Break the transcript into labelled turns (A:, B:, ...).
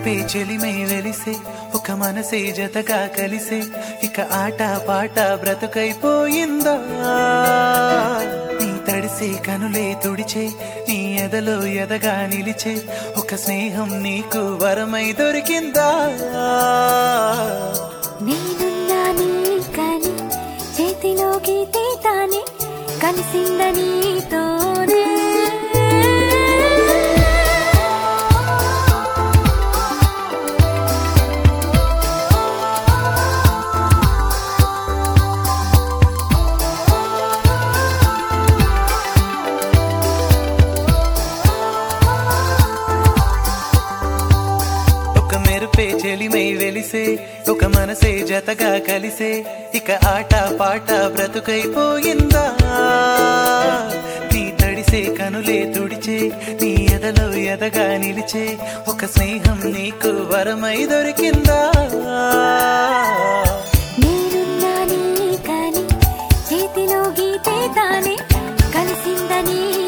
A: మెరుపే చెలిమై వెలిసే ఒక మనసే జతగా కలిసే ఇక ఆట పాట బ్రతుకైపోయిందా నీ తడిసే కనులే తుడిచే నీ ఎదలో ఎదగా నిలిచే ఒక స్నేహం నీకు వరమై దొరికిందా
B: నేనున్నా నీ కని చేతిలో గీతే తానే కలిసిందని తోనే
A: ఒక మెరుపే చెలిమై వెలిసే ఒక మనసే జతగా కలిసే ఇక ఆట పాట బ్రతుకైపోయిందా నీ తడిసే కనులే తుడిచే నీ ఎదలో ఎదగా నిలిచే ఒక స్నేహం నీకు వరమై దొరికిందా
B: నేనున్నా నీ కని చేతిలో గీతే తానే కలిసిందని